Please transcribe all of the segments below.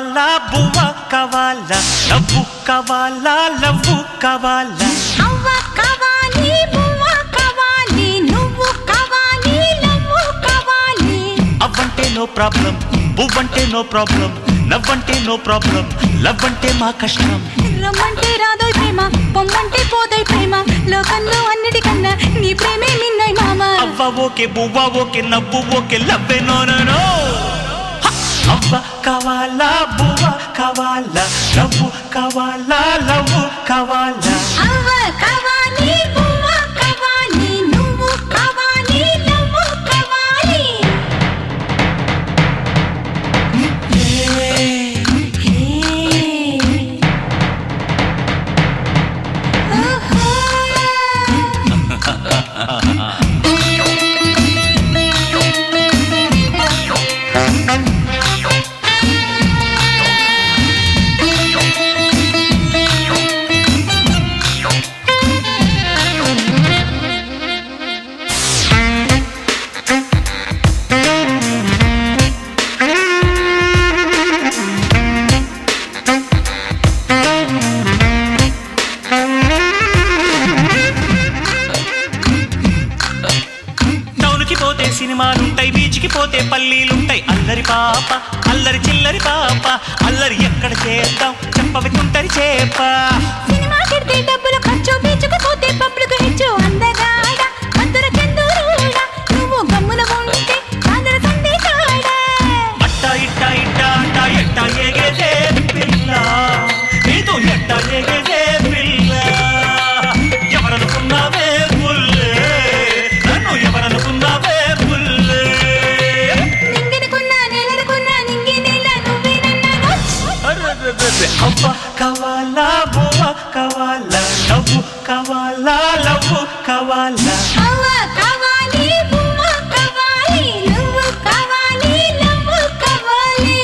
కావాలా బువ్వ కావాలా నవ్వు కావాలా లవ్వు కావాలా అవ్వ కావాలి బువ్వ కావాలి నువ్వు కావాలి లవ్వు కావాలి అవ్వంటే నో ప్రాబ్లం బువ్వంటే నో ప్రాబ్లం నవ్వంటే నో ప్రాబ్లం లవ్ అంటే మా కష్టం రమ్మంటే రాదోయ్ ప్రేమ పొమ్మంటే పోదోయ్ ప్రేమ లోకంలో అన్నిటికన్నా నీ ప్రేమే మిన్నోయ్ మామ అవ్వ ఓకే బువ్వ ఓకే నవ్వు ఓకే లవ్వే నో నో నో హ! అవ్వ కావాలా బువ్వ కావాలా నవ్వు కావాలా లవ్వు కావాలా అవ్వ కావాలి బువ్వ కావాలి నువ్వు కావాలి లవ్వు కావాలి హే. ఓహో. టౌన్కి పోతే సినిమాలుంటాయి బీచ్కి పోతే పల్లీలుంటాయి అల్లరి పాప అల్లరి చిల్లరి పాప అల్లరి ఎక్కడ చేద్దాం చెప్పవి తుంటరి చేప సినిమా కెడితే డబ్బులు ఖర్చు బీచుకు పోతే పబ్లిక్ హెచ్చు అందగాడ మధుర చందూరుడ నువ్వు గమ్మున ఉంటే ఆంధ్ర సందే కాడ అట్ట ఇట్ట ఇట్ట అట్ట ఎట్ట ఎగేదే పిల్ల నీతో ఎట్ట ఎగేదే పిల్ల ఎవరనుకున్నావే బుల్లే నన్ను ఎవరనుకున్నావే బుల్లే నింగినుకున్నా నేలనుకున్నా నింగి నీల నువ్వే నన్నాను అర్రర్రర్రర్ర. అవ్వ కావాలా బువ్వ కావాలా నవ్వు కావాలా లవ్వు కావాలా అవ్వ కావాలి బువ్వ కావాలి నువ్వు కావాలి లవ్వు కావాలి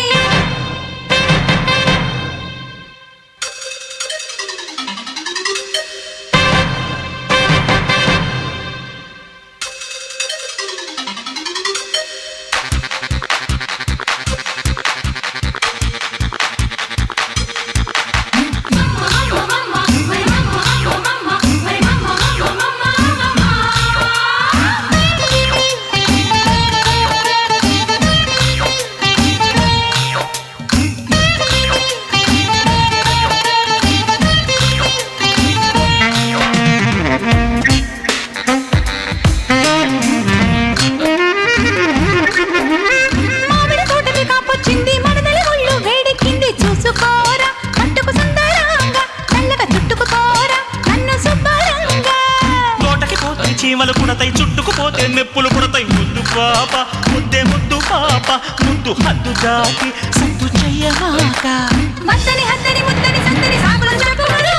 మామిడి తోటకి కాపొచ్చింది మడదల ఒళ్ళు వేడెక్కింది చూసుకోరా పట్టుకు సుందరంగా చల్లగా చుట్టుకుపోరా నన్ను శుభ్రంగా తోటకి పోతే చీమలు కుడతాయి చుట్టుకు పోతే మెప్పులు కుడతాయి ముద్దు పాప ముద్దే ముద్దు పాప ముద్దు హద్దు దాటి సద్దు చెయ్యమాక మత్తని హత్తని ముత్తని సంతని సాకులు చెప్పుకురా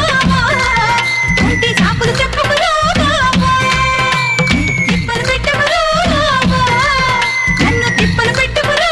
ఉంటి సాకులు చెప్పుకురా తిప్పలు పెట్టుకురా నన్ను తిప్పలు పెట్టుకురా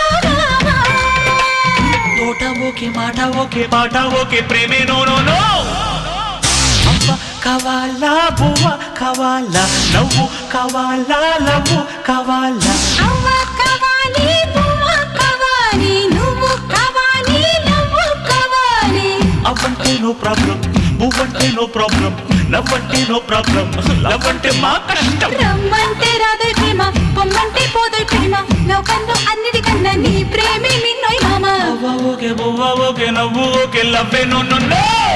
తోట ఓకే మాట ఓకే పాట ఓకే ప్రేమే నో నో నో అవ్వ కావాలా బువ్వ కావాలా నవ్వు కావాలా లవ్వు కావాలా అవ్వ కావాలి బువ్వ కావాలి నువ్వు కావాలి లవ్వు కావాలి అవ్వంటే నో ప్రాబ్లం బువ్వంటే నో ప్రాబ్లం నవ్వంటే నో ప్రాబ్లం లవ్ అంటే మా కష్టం రమ్మంటే రాదోయ్ ప్రేమ పొమ్మంటే పోదోయ్ ప్రేమ లోకంలో అన్నిటికన్నా నీ ప్రేమే మిన్నోయ్ మామ అవ్వ ఓకే బువ్వ ఓకే నవ్వు ఓకే లవ్వే నో నో నో